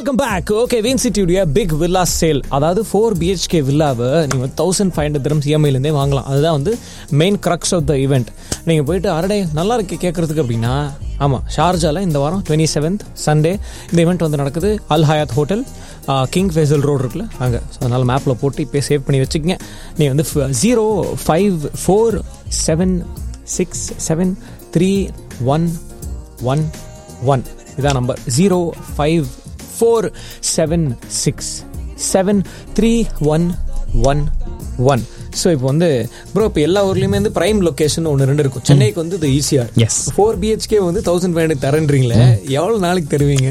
Welcome back okay VN சிட்டியுடைய big villa sale அதாவது four BHK வில்லாவை நீங்கள் தௌசண்ட் ஃபைவ் ஹண்ட்ரட் திரம்ஸ் இஎம்ஐலேருந்தே வாங்கலாம் அதுதான் வந்து main crux of the event நீங்கள் போயிட்டு அரடே நல்லா இருக்கு கேட்குறதுக்கு அப்படின்னா ஆமாம் ஷார்ஜாவில் இந்த வாரம் டுவெண்ட்டி செவன்த் சண்டே இந்த ஈவெண்ட் வந்து நடக்குது Al Hayat hotel King Faisal road இருக்குல்ல அங்கே ஸோ அதனால் மேப்பில் போட்டு இப்போ சேவ் பண்ணி வச்சுக்கங்க நீங்கள் வந்து zero five four seven six seven three one one one இதான் number zero five four seven six seven three one one one so இப்போ வந்து ப்ரோ இப்போ எல்லா ஊர்லேயுமே வந்து ப்ரைம் லொக்கேஷன் ஒன்று ரெண்டு இருக்கும் சென்னைக்கு வந்து இது ஈஸியாக Yes. ஃபோர் பிஹெச்கே வந்து தௌசண்ட் ஃபைவ் ஹண்ட்ரட் தரேன்றீங்களே எவ்வளோ நாளைக்கு தருவீங்க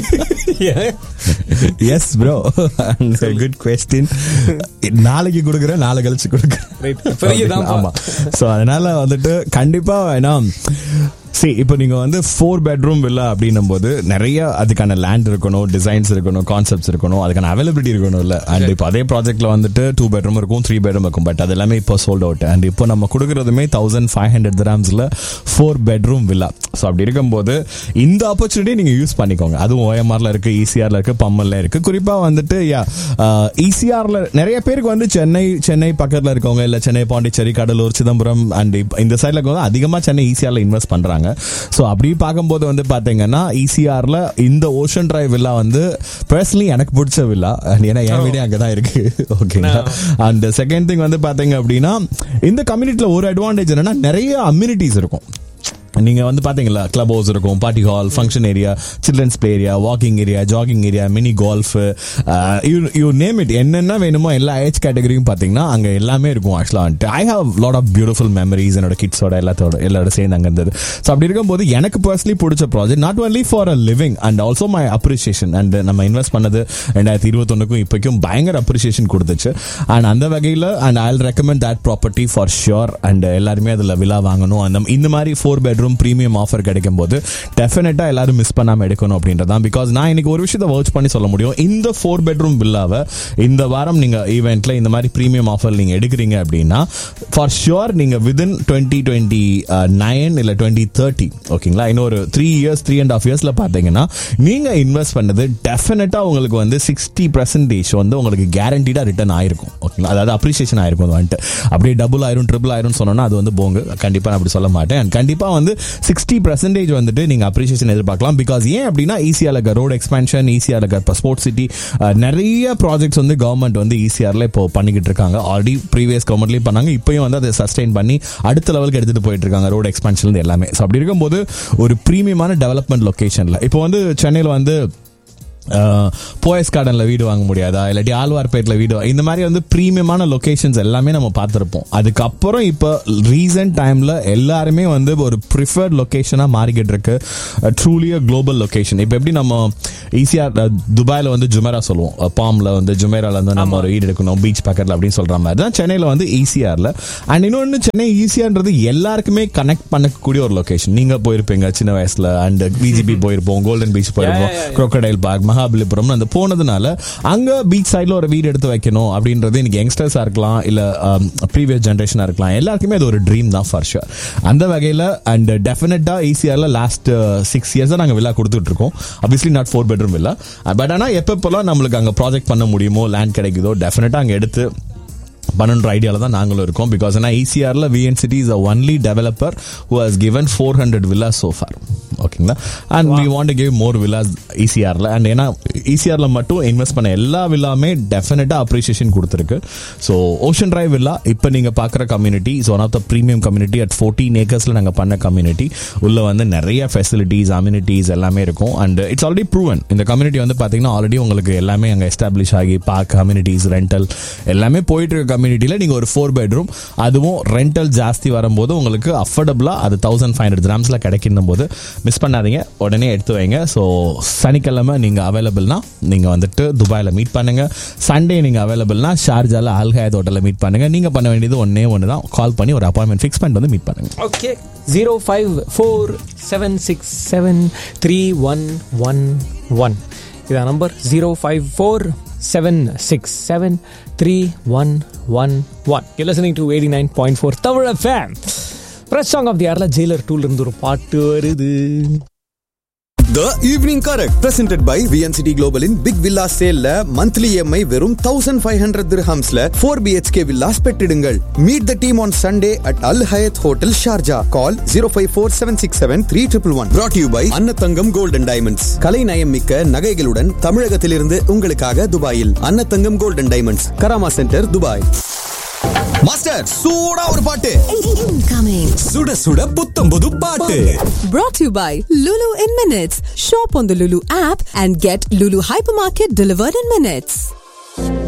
ஏன்? எஸ் ப்ரோ குட் கொஸ்டின் நாளைக்கு கொடுக்குறேன் நாளை கழிச்சு கொடுக்குறேன் Right. பெரிய தான்ப்பா. ஆமா ஸோ அதனால வந்துட்டு கண்டிப்பா ஏன்னா சரி இப்போ நீங்க வந்து ஃபோர் பெட்ரூம் வில்லா அப்படின்னும் போது நிறைய அதுக்கான லேண்ட் இருக்கணும் டிசைன்ஸ் இருக்கணும் கான்செப்ட்ஸ் இருக்கணும் அதுக்கான அவைலபிலிட்டி இருக்கணும் இல்ல அண்ட் இப்போ அதே ப்ராஜெக்ட்ல வந்துட்டு டூ பெட்ரூம் இருக்கும் த்ரீ பெட்ரூம் இருக்கும் பட் அது எல்லாமே இப்போ சோல்ட் அவுட் அண்ட் இப்போ நம்ம கொடுக்குறதுமே தௌசண்ட் ஃபைவ் ஹண்ட்ரட் கிராம்ஸ்ல ஃபோர் பெட்ரூம் வில்லா ஸோ அப்படி இருக்கும்போது இந்த ஆப்பர்ச்சுனிட்டி நீங்க யூஸ் பண்ணிக்கோங்க அதுவும் ஓஎம்ஆர்ல இருக்கு ஈசிஆர்ல இருக்கு பம்மல்ல இருக்கு குறிப்பா வந்துட்டு யா ஈசிஆர்ல நிறைய பேருக்கு வந்து சென்னை சென்னை பக்கத்துல இருக்கவங்க இல்ல சென்னை பாண்டிச்சேரி கடலூர் சிதம்பரம் அண்ட் இந்த சைட்ல இருக்கவங்க அதிகமா சென்னை ஈசிஆர்ல இன்வெஸ்ட் பண்றாங்க ஸோ அப்படி பார்க்கும்போது வந்து பாத்தீங்கன்னா ஈசிஆர்ல இந்த ஓஷன் டிரைவ் வில்லா வந்து பர்சனலி எனக்கு பிடிச்ச வில்லா ஏன்னா என் வீடே அங்கதான் இருக்கு ஓகேங்களா அண்ட் செகண்ட் திங் வந்து பாத்தீங்க அப்படின்னா இந்த கம்யூனிட்டில ஒரு அட்வான்டேஜ் என்னன்னா நிறைய அம்யூனிட்டிஸ் இருக்கும் நீங்க வந்து பாத்தீங்களா கிளப் ஹவுஸ் இருக்கும் party hall function area children's play area walking area jogging area mini golf you name it என்னென்ன வேணுமோ எல்லா ஏஜ் கேட்டகரியும் பாத்தீங்கன்னா அங்க எல்லாமே இருக்கும் ஆக்சுவலா வந்துட்டு I have lot of beautiful memories என்னோட கிட்ஸோட எல்லாத்தோட எல்லாரோட சேர்ந்து அங்க இருந்தது ஸோ அப்படி இருக்கும்போது எனக்கு பர்சனலி பிடிச்ச project not only for a living and also my appreciation and நம்ம இன்வெஸ்ட் பண்ணது ரெண்டாயிரத்தி இருபத்தொன்னுக்கும் இப்போக்கும் பயங்கர அப்ரிசியேஷன் கொடுத்துச்சு அண்ட் அந்த வகையில் and I recommend that property for sure and எல்லாருமே அதில் விழா வாங்கணும் அந்த இந்த மாதிரி ஃபோர் பெட்ரூம் ப்ரீமியம் ஆஃபர் கிடைக்கும் போது டெஃபினட்டா எல்லாரும் மிஸ் பண்ணாம எடுக்கணும் அப்படின்றதான் பிகாஸ் நான் இன்னைக்கு ஒரு விஷயத்தை வர்ச் பண்ணி சொல்ல முடியும் இந்த ஃபோர் பெட்ரூம் வில்லாவை இந்த வாரம் நீங்க ஈவெண்ட்ல இந்த மாதிரி ப்ரீமியம் ஆஃபர் நீங்க எடுக்கிறீங்க அப்படின்னா ஃபார் ஷுர் நீங்க விதின் டுவெண்ட்டி டுவெண்ட்டி நைன் இல்ல டுவெண்ட்டி தேர்ட்டி ஓகேங்களா இன்னும் ஒரு three years three and half இயர்ஸ்ல பாத்தீங்கன்னா நீங்க இன்வெஸ்ட் பண்ணது டெஃபினட்டா உங்களுக்கு வந்து சிக்ஸ்டி பர்சன்டேஜ் வந்து உங்களுக்கு கேரண்டீடா ரிட்டர்ன் ஆயிருக்கும் ஓகேங்களா அதாவது அப்ரிசியேஷன் ஆயிருக்கும் அது வந்துட்டு அப்படியே டபுள் ஆயிரும் ட்ரிபிள் ஆயிரும் சொன்னோம்னா அது வந்து போங்க கண்டிப்பா நான் அப்படி சொல்ல மாட்டேன் And கண்டிப்பா வந்து சிக்ஸ்டி பர்சன்டேஜ் வந்துட்டு நீங்க அப்ரிசியேஷன் எதிர்பார்க்கலாம் பிகாஸ் ஏன் அப்படின்னா ஈஸியாக இருக்க ரோட் எக்ஸ்பென்ஷன் ஈஸியாக இருக்க இப்போ ஸ்போர்ட்ஸ் சிட்டி நிறைய ப்ராஜெக்ட்ஸ் வந்து கவர்மெண்ட் வந்து ஈஸியாரில் இப்போ பண்ணிக்கிட்டு இருக்காங்க ஆல்ரெடி ப்ரீவியஸ் கவர்மெண்ட்லேயும் பண்ணாங்க இப்பயும் வந்து அதை சஸ்டெயின் பண்ணி அடுத்த லெவலுக்கு எடுத்துட்டு போயிட்டு இருக்காங்க ரோட் எக்ஸ்பென்ஷன் எல்லாமே ஸோ அப்படி இருக்கும்போது ஒரு ப்ரீமியமான டெவலப்மெண்ட் லொக்கேஷன்ல இப்போ வந்து சென்னையில் வந்து போயஸ் கார்டன்ல வீடு வாங்க முடியாதா இல்லாட்டி ஆழ்வார்பேட்டில் வீடு வா- இந்த மாதிரி வந்து ப்ரீமியமான லொகேஷன்ஸ் எல்லாமே நம்ம பார்த்துருப்போம் அதுக்கப்புறம் இப்போ ரீசெண்ட் டைம்ல எல்லாருமே வந்து ஒரு ப்ரிஃபர்ட் லொகேஷனா மாறிக்கிட்டு இருக்கு ட்ரூலி குளோபல் லொகேஷன் இப்போ எப்படி நம்ம ஈஸியா துபாயில வந்து ஜுமேரா சொல்லுவோம் பாம்ல வந்து ஜுமேரால வந்து நம்ம ஒரு வீடு எடுக்கணும் பீச் பக்கெட்ல அப்படின்னு சொல்ற மாதிரி தான் சென்னையில வந்து ஈஸியார்ல அண்ட் இன்னொன்று சென்னை ஈஸியான்றது எல்லாருக்குமே கனெக்ட் பண்ணக்கூடிய ஒரு லொகேஷன் நீங்க போயிருப்பீங்க சின்ன வயசுல அண்ட் பிஜிபி போயிருப்போம் கோல்டன் பீச் போயிருப்போம் Yeah, yeah, yeah. crocodile park Mahabalipuram அந்த போனதுனால அங்க பீச் சைடுல ஒரு வீடு எடுத்து வைக்கணும் அப்படின்றது இன்னைக்கு யங்ஸ்டர்ஸா இருக்கலாம் இல்ல ப்ரீவியஸ் ஜென்ரேஷனா இருக்கலாம் எல்லாருக்குமே அது ஒரு ட்ரீம் தான் ஃபார் ஷுர் அந்த வகையில அண்ட் டெஃபினட்டா ஈஸியார்ல லாஸ்ட் சிக்ஸ் இயர்ஸ் நாங்க வில்லா கொடுத்துட்டு இருக்கோம் obviously not four bedroom villa but ஆனா எப்பப்பெல்லாம் நம்மளுக்கு அங்க ப்ராஜெக்ட் பண்ண முடியுமோ லேண்ட் கிடைக்குதோ டெஃபினட்டா அங்க எடுத்து பண்ணன்ற ஐடியால தான் நாங்களும் இருக்கோம் பிகாஸ் ஏன்னா ஈசிஆர்ல VN city is only developer who has given four hundred villas so far ஓகேங்களா and we want give more villas ஈசிஆர்ல அண்ட் ஏன்னா ஈசிஆர்ல மட்டும் இன்வெஸ்ட் பண்ண எல்லா வில்லாமே டெஃபினட்டா அப்ரிசியேஷன் கொடுத்துருக்கு ஸோ ஓஷன் டிரைவ் வில்லா இப்போ நீங்க பார்க்குற community is one of the premium community at fourteen ஏக்கர்ஸ்ல நாங்கள் பண்ண கம்யூனிட்டி உள்ள வந்து நிறைய ஃபெசிலிட்டிஸ் அம்யூனிட்டிஸ் எல்லாமே இருக்கும் அண்ட் இட்ஸ் ஆல்ரெடி ப்ரூவன் இந்த கம்யூனிட்டி வந்து பார்த்தீங்கன்னா ஆல்ரெடி உங்களுக்கு எல்லாமே அங்கே எஸ்டாப்ளிஷ் ஆகி பார்க் கம்யூனிட்டிஸ் ரெண்டல் எல்லாமே போயிட்டு இருக்க கம்யூனிட்டியில் நீங்கள் ஒரு ஃபோர் பெட்ரூம் அதுவும் ரெண்டல் ஜாஸ்தி வரும்போது உங்களுக்கு அஃபோர்டபுளாக அது தௌசண்ட் ஃபைவ் ஹண்ட்ரட் கிராம்ஸில் கிடைக்கும் போது மிஸ் பண்ணாதீங்க உடனே எடுத்து வைங்க ஸோ சனிக்கிழமை நீங்கள் அவைலபிள்னா நீங்கள் வந்துட்டு துபாயில் மீட் பண்ணுங்க சண்டே நீங்கள் அவைலபிள்னா ஷார்ஜால அல்ஹயத் ஹோட்டலில் மீட் பண்ணுங்க நீங்கள் பண்ண வேண்டியது ஒன்னே ஒன்று தான் கால் பண்ணி ஒரு அப்பாயின்மெண்ட் ஃபிக்ஸ் பண்ணிட்டு வந்து மீட் பண்ணுங்க okay zero five four seven six seven three one one one இதான் number zero five four seven six seven three one one one you listening to eighty nine point four Tamil fame fresh song of the ஆர்ல Jailer டூல இருந்து ஒரு பாட்டு வருது The Evening Correct presented by VNCT Global in Big Villa Sale ல monthly EMI வெறும் 1500 dirhams ல 4 BHK villas பெற்றிடுங்கள் Meet the team on Sunday at Al Hayat Hotel Sharjah. Call 054-767-3111. Brought to you by அன்னத்தங்கம் Gold and Diamonds. கலை நயம் மிக்க நகைகளுடன் தமிழகத்திலிருந்து உங்களுக்காக துபாயில் Annathangam Gold and Diamonds. Karama centre Dubai master சூடா ஒரு பாட்டு Incoming. சுட சுட புத்தம் புது பாட்டு Brought to you by Lulu in Minutes. Shop on the Lulu app and get Lulu Hypermarket delivered in minutes.